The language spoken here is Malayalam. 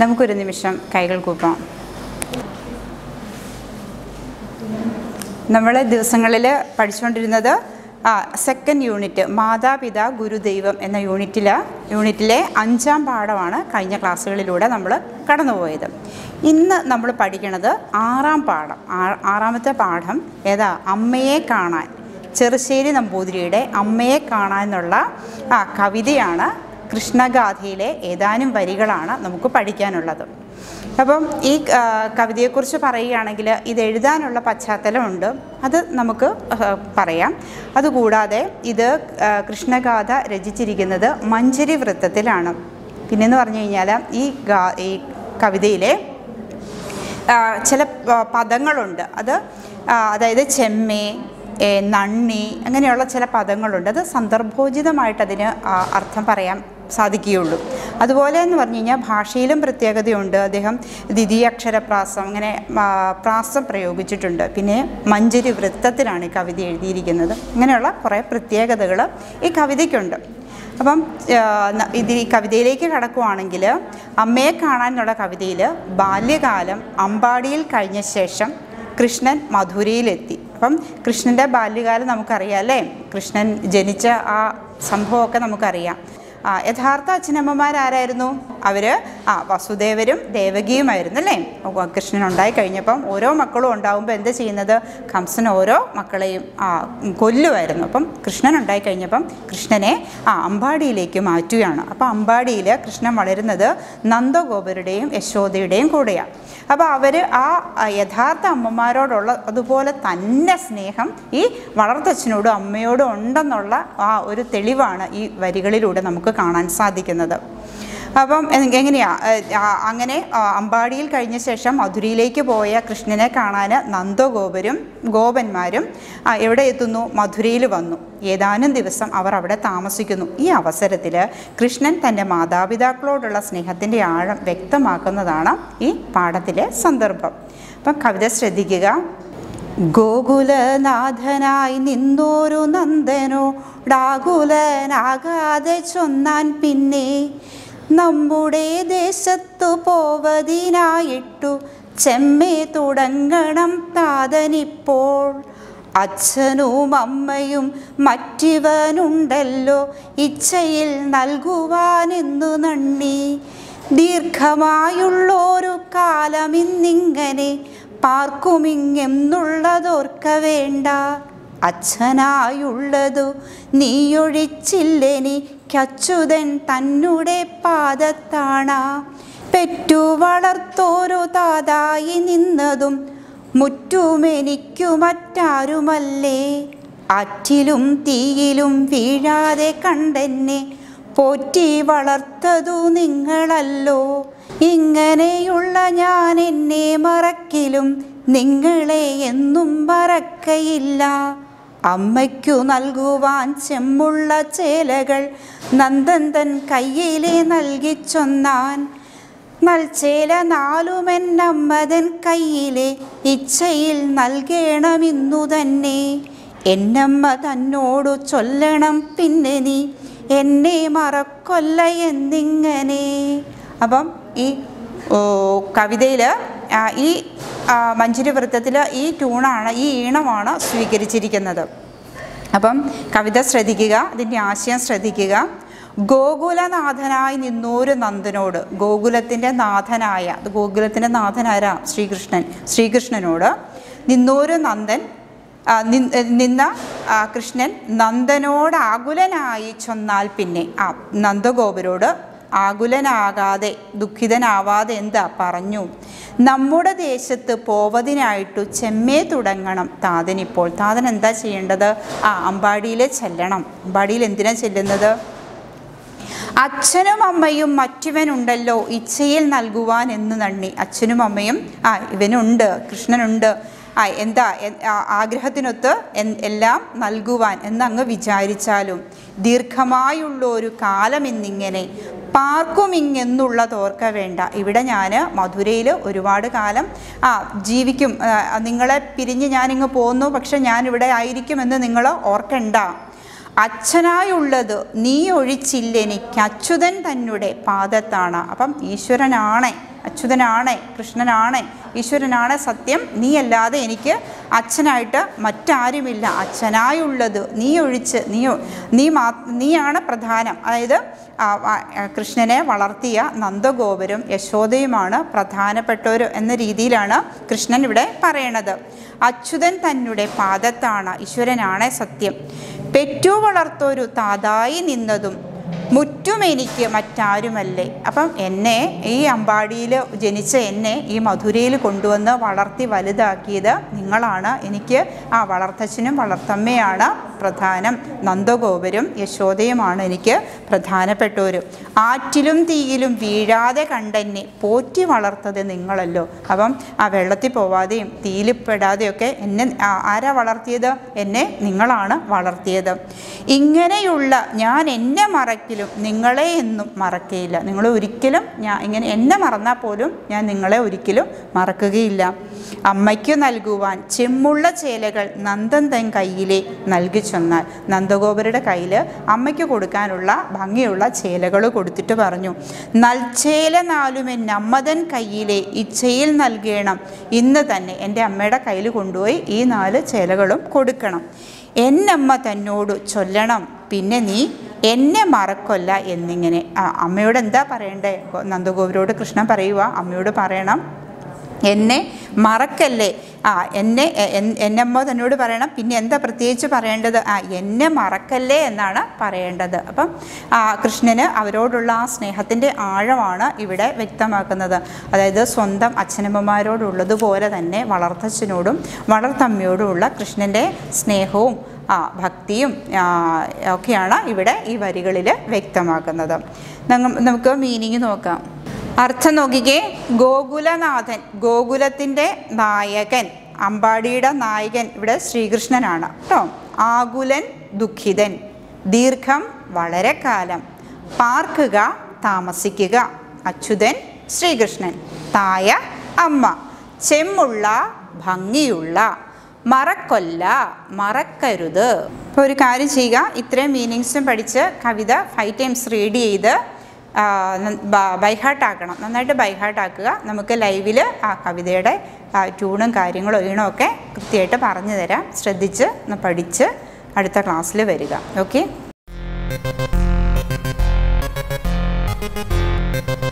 നമുക്കൊരു നിമിഷം കൈകൾ കൂപ്പാം നമ്മൾ ദിവസങ്ങളിൽ പഠിച്ചുകൊണ്ടിരുന്നത് ആ സെക്കൻഡ് യൂണിറ്റ് മാതാപിതാ ഗുരുദൈവം എന്ന യൂണിറ്റിൽ യൂണിറ്റിലെ അഞ്ചാം പാഠമാണ് കഴിഞ്ഞ ക്ലാസ്സുകളിലൂടെ നമ്മൾ കടന്നുപോയത് ഇന്ന് നമ്മൾ പഠിക്കണത് ആറാം പാഠം ആ- ആറാമത്തെ പാഠം ഏതാ അമ്മയെ കാണാൻ ചെറുശ്ശേരി നമ്പൂതിരിയുടെ അമ്മയെ കാണാൻ എന്നുള്ള ആ കവിതയാണ് കൃഷ്ണഗാഥയിലെ ഏതാനും വരികളാണ് നമുക്ക് പഠിക്കാനുള്ളത് അപ്പം ഈ ആ, കവിതയെക്കുറിച്ച് പറയുകയാണെങ്കിൽ ഇത് എഴുതാനുള്ള പശ്ചാത്തലമുണ്ട് അത് നമുക്ക് ആ, പറയാം അതുകൂടാതെ ഇത് ആ, കൃഷ്ണഗാഥ രചിച്ചിരിക്കുന്നത് മഞ്ചരി വൃത്തത്തിലാണ് പിന്നെന്ന് പറഞ്ഞു കഴിഞ്ഞാൽ ഈ ഗാ ഈ കവിതയിലെ ആ, ചില പ- പദങ്ങളുണ്ട് അത് ആ, അതായത് ചെമ്മേ ഏ, നണ്ണി അങ്ങനെയുള്ള ചില പദങ്ങളുണ്ട് അത് സന്ദർഭോചിതമായിട്ട് അതിന് ആ, അർത്ഥം പറയാൻ സാധിക്കുകയുള്ളൂ അതുപോലെ എന്ന് പറഞ്ഞു കഴിഞ്ഞാൽ ഭാഷയിലും പ്രത്യേകതയുണ്ട് അദ്ദേഹം ദ്വിതീയാക്ഷരപ്രാസം അങ്ങനെ ആ, പ്രാസം പ്രയോഗിച്ചിട്ടുണ്ട് പിന്നെ മഞ്ചരി വൃത്തത്തിലാണ് ഈ കവിത എഴുതിയിരിക്കുന്നത് ഇങ്ങനെയുള്ള കുറേ പ്രത്യേകതകൾ ഈ കവിതയ്ക്കുണ്ട് അപ്പം ആ, ന- ഇത് ഈ കവിതയിലേക്ക് കടക്കുവാണെങ്കിൽ അമ്മയെ കാണാൻ എന്നുള്ള കവിതയിൽ ബാല്യകാലം അമ്പാടിയിൽ കഴിഞ്ഞ ശേഷം കൃഷ്ണൻ മധുരയിലെത്തി അപ്പം കൃഷ്ണൻ്റെ ബാല്യകാലം നമുക്കറിയാം അല്ലേ കൃഷ്ണൻ ജനിച്ച ആ സംഭവമൊക്കെ നമുക്കറിയാം ആ യഥാർത്ഥ അച്ഛനമ്മമാരാരായിരുന്നു അവർ ആ വസുദേവരും ദേവകിയുമായിരുന്നു അല്ലേ ഉവ്വ, കൃഷ്ണൻ ഉണ്ടായി കഴിഞ്ഞപ്പം ഓരോ മക്കളും ഉണ്ടാകുമ്പോൾ എന്താ ചെയ്യുന്നത് കംസൻ ഓരോ മക്കളെയും ആ കൊല്ലുമായിരുന്നു അപ്പം കൃഷ്ണൻ ഉണ്ടായി കഴിഞ്ഞപ്പം കൃഷ്ണനെ ആ അമ്പാടിയിലേക്ക് മാറ്റുകയാണ് അപ്പോൾ അമ്പാടിയിൽ കൃഷ്ണൻ വളരുന്നത് നന്ദഗോപരുടെയും യശോദയുടെയും കൂടെയാണ് അപ്പോൾ അവർ ആ ആ യഥാർത്ഥ അമ്മമാരോടുള്ള അതുപോലെ തന്നെ സ്നേഹം ഈ വളർത്തച്ഛനോടും അമ്മയോടും ഉണ്ടെന്നുള്ള ആ ഒരു തെളിവാണ് ഈ വരികളിലൂടെ നമുക്ക് കാണാൻ സാധിക്കുന്നത് അപ്പം എ- എങ്ങനെയാ ഏ, ആ, അങ്ങനെ ആ, അമ്പാടിയിൽ കഴിഞ്ഞ ശേഷം മധുരയിലേക്ക് പോയ കൃഷ്ണനെ കാണാൻ നന്ദഗോപരും ഗോപന്മാരും ആ, എവിടെ എത്തുന്നു മധുരയിൽ വന്നു ഏതാനും ദിവസം അവർ അവിടെ താമസിക്കുന്നു ഈ അവസരത്തിൽ കൃഷ്ണൻ തൻ്റെ മാതാപിതാക്കളോടുള്ള സ്നേഹത്തിൻ്റെ ആഴം വ്യക്തമാക്കുന്നതാണ് ഈ പാഠത്തിലെ സന്ദർഭം അപ്പം കവിത ശ്രദ്ധിക്കുക ഗോകുലനാഥനായി നിന്നോരു നന്ദനോ ഡാകുലനാകാതെ ചൊന്നാൻ പിന്നെ നമ്മുടെ ദേശത്തു പോവതിനായിട്ടു ചെമ്മേ തുടങ്ങണം താതനിപ്പോൾ അച്ഛനും അമ്മയും മറ്റിവനുണ്ടല്ലോ ഇച്ഛയിൽ നൽകുവാനെന്നു നന്ദി ദീർഘമായുള്ളൊരു കാലമിന്നിങ്ങനെ പാർക്കുമിങ്ങെന്നുള്ളതോർക്ക വേണ്ട അച്ഛനായുള്ളതു നീയൊഴിച്ചില്ലെനിക്കച്യുതൻ തന്നെ പാദത്താണ പെറ്റു വളർത്തോരു താതായി നിന്നതും മുറ്റുമെനിക്കു മറ്റാരുമല്ലേ ആറ്റിലും തീയിലും വീഴാതെ കണ്ടെന്നെ പോറ്റി വളർത്തതു നിങ്ങളല്ലോ ഇങ്ങനെയുള്ള ഞാൻ എന്നെ മറക്കിലും നിങ്ങളെ എന്നും മറക്കയില്ല അമ്മയ്ക്കു നൽകുവാൻ ചെമ്മുള്ള ചേലകൾ നന്ദൻ തൻ കയ്യിലെ നൽകിച്ചൊന്നാൻ നൽചേല നാലുമെന്നമ്മതൻ കയ്യിലെ ഇച്ഛയിൽ നൽകേണമിന്നു തന്നെ എന്നമ്മ തന്നോടു ചൊല്ലണം പിന്നെ നീ എന്നെ മറക്കൊല്ല എന്നിങ്ങനെ അപ്പം ഈ കവിതയിൽ ഈ ആ, മഞ്ചരി വൃത്തത്തിൽ ഈ ട്യൂണാണ് ഈ ഈണമാണ് സ്വീകരിച്ചിരിക്കുന്നത് അപ്പം കവിത ശ്രദ്ധിക്കുക അതിൻ്റെ ആശയം ശ്രദ്ധിക്കുക ഗോകുലനാഥനായി നിന്നോരു നന്ദനോട് ഗോകുലത്തിൻ്റെ നാഥനായ അത് ഗോകുലത്തിൻ്റെ നാഥനായ ശ്രീകൃഷ്ണൻ ശ്രീകൃഷ്ണനോട് നിന്നോരു നന്ദൻ ആ, നി- നിന്ന ആ, കൃഷ്ണൻ നന്ദനോട് ആകുലനായി ചൊന്നാൽ പിന്നെ ആ നന്ദഗോപരോട് ആകുലനാകാതെ ദുഃഖിതനാവാതെ എന്താ പറഞ്ഞു നമ്മുടെ ദേശത്ത് പോവതിനായിട്ടു ചെമ്മേ തുടങ്ങണം താതനിപ്പോൾ താതൻ എന്താ ചെയ്യേണ്ടത് ആ അമ്പാടിയിൽ ചെല്ലണം അമ്പാടിയിൽ എന്തിനാ ചെല്ലുന്നത് അച്ഛനും അമ്മയും മറ്റിവനുണ്ടല്ലോ ഇച്ഛയിൽ നൽകുവാൻ എന്ന് നന്ദി അച്ഛനും അമ്മയും ആ ഇവനുണ്ട് കൃഷ്ണനുണ്ട് ആ എന്താ എ- ആ- ആഗ്രഹത്തിനൊത്ത് എൻ- എല്ലാം നൽകുവാൻ എന്നങ്ങ് വിചാരിച്ചാലും ദീർഘമായുള്ള ഒരു കാലം എന്നിങ്ങനെ പാർക്കുമിങ്ങെന്നുള്ളതോർക്ക വേണ്ട ഇവിടെ ഞാൻ മധുരയിൽ ഒരുപാട് കാലം ആ ജീവിക്കും ആ, നിങ്ങളെ പിരിഞ്ഞ് ഞാനിങ്ങ് പോന്നു പക്ഷെ ഞാൻ ഇവിടെ ആയിരിക്കുമെന്ന് നിങ്ങൾ ഓർക്കണ്ട അച്ഛനായുള്ളത് നീ ഒഴിച്ചില്ലെനിക്ക് അച്യുതൻ തന്നെ പാദത്താണ് അപ്പം ഈശ്വരനാണ് അച്യുതനാണ് കൃഷ്ണനാണ് ഈശ്വരനാണ് സത്യം നീയല്ലാതെ എനിക്ക് അച്ഛനായിട്ട് മറ്റാരുമില്ല അച്ഛനായുള്ളത് നീ ഒഴിച്ച് നീ ഒ- നീ മാ നീയാണ് പ്രധാനം അതായത് ആ, ആ, ആ, കൃഷ്ണനെ വളർത്തിയ നന്ദഗോപരും യശോദയുമാണ് പ്രധാനപ്പെട്ടവർ എന്ന രീതിയിലാണ് കൃഷ്ണൻ ഇവിടെ പറയണത് അച്യുതൻ തന്നെ പാദത്താണ് ഈശ്വരനാണ് സത്യം പെറ്റു വളർത്തൊരു താതായി നിന്നതും മുറ്റും എനിക്ക് മറ്റാരുമല്ലേ അപ്പം എന്നെ ഈ അമ്പാടിയിൽ ജനിച്ച എന്നെ ഈ മധുരയിൽ കൊണ്ടുവന്ന് വളർത്തി വലുതാക്കിയത് നിങ്ങളാണ് എനിക്ക് ആ വളർത്തച്ഛനും വളർത്തമ്മയാണ് പ്രധാനം നന്ദഗോപരും യശോദയുമാണ് എനിക്ക് പ്രധാനപ്പെട്ടവരും ആറ്റിലും തീയിലും വീഴാതെ കണ്ടെന്നെ പോറ്റി വളർത്തത് നിങ്ങളല്ലോ അപ്പം ആ വെള്ളത്തിൽ പോവാതെയും തീയിൽ പെടാതെയൊക്കെ എന്നെ ആ- ആരാ വളർത്തിയത് എന്നെ നിങ്ങളാണ് വളർത്തിയത് ഇങ്ങനെയുള്ള ഞാൻ എന്നെ മറക്കിലും നിങ്ങളെ എന്നും മറക്കുകയില്ല നിങ്ങൾ ഒരിക്കലും ഞാൻ ഇങ്ങനെ എന്നെ മറന്നാൽ പോലും ഞാൻ നിങ്ങളെ ഒരിക്കലും മറക്കുകയില്ല അമ്മയ്ക്കു നൽകുവാൻ ചെമ്മുള്ള ചേലകൾ നന്ദൻ തൻ കയ്യിലെ നൽകി ചെന്നാൽ നന്ദഗോപരുടെ കയ്യിൽ അമ്മയ്ക്ക് കൊടുക്കാനുള്ള ഭംഗിയുള്ള ചേലകൾ കൊടുത്തിട്ട് പറഞ്ഞു നൽചേല നാലുമെൻ അമ്മതൻ കയ്യിലെ ഇച്ഛയിൽ നൽകണം ഇന്ന് തന്നെ എൻ്റെ അമ്മയുടെ കയ്യിൽ കൊണ്ടുപോയി ഈ നാല് ചേലകളും കൊടുക്കണം എന്നമ്മ തന്നോട് ചൊല്ലണം പിന്നെ നീ എന്നെ മറക്കൊല്ല എന്നിങ്ങനെ ആ അമ്മയോട് എന്താ പറയണ്ടേ നന്ദഗോപുരോട് കൃഷ്ണൻ പറയുക അമ്മയോട് പറയണം എന്നെ മറക്കല്ലേ ആ എന്നെ എ- എൻ- എന്നമ്മ തന്നോട് പറയണം പിന്നെ എന്താ പ്രത്യേകിച്ച് പറയേണ്ടത് ആ എന്നെ മറക്കല്ലേ എന്നാണ് പറയേണ്ടത് അപ്പം ആ കൃഷ്ണന് അവരോടുള്ള ആ സ്നേഹത്തിൻ്റെ ആഴമാണ് ഇവിടെ വ്യക്തമാക്കുന്നത് അതായത് സ്വന്തം അച്ഛനമ്മമാരോടുള്ളതുപോലെ തന്നെ വളർത്തച്ഛനോടും വളർത്തമ്മയോടുമുള്ള കൃഷ്ണൻ്റെ സ്നേഹവും ആ ഭക്തിയും ആ, ഒക്കെയാണ് ഇവിടെ ഈ വരികളിൽ വ്യക്തമാക്കുന്നത് നമ്മ- നമുക്ക് മീനിങ് നോക്കാം അർത്ഥം നോക്കിക്കേ ഗോകുലനാഥൻ ഗോകുലത്തിൻ്റെ നായകൻ അമ്പാടിയുടെ നായകൻ ഇവിടെ ശ്രീകൃഷ്ണനാണ് കേട്ടോ ആകുലൻ ദുഃഖിതൻ ദീർഘം വളരെ കാലം പാർക്കുക താമസിക്കുക അച്യുതൻ ശ്രീകൃഷ്ണൻ തായ അമ്മ ചെമ്മുള്ള ഭംഗിയുള്ള മറക്കൊല്ല മറക്കരുത് ഇപ്പോൾ ഒരു കാര്യം ചെയ്യുക ഇത്രയും മീനിങ്സും പഠിച്ച് കവിത ഫൈവ് ടൈംസ് റീഡ് ചെയ്ത് ബൈഹാർട്ടാക്കണം നന്നായിട്ട് ബൈഹാർട്ടാക്കുക നമുക്ക് ലൈവിൽ ആ കവിതയുടെ ആ ട്യൂണും കാര്യങ്ങളും ഈണവും ഒക്കെ കൃത്യമായിട്ട് പറഞ്ഞു തരാം ശ്രദ്ധിച്ച് ഒന്ന് പഠിച്ച് അടുത്ത ക്ലാസ്സിൽ വരിക ഓക്കെ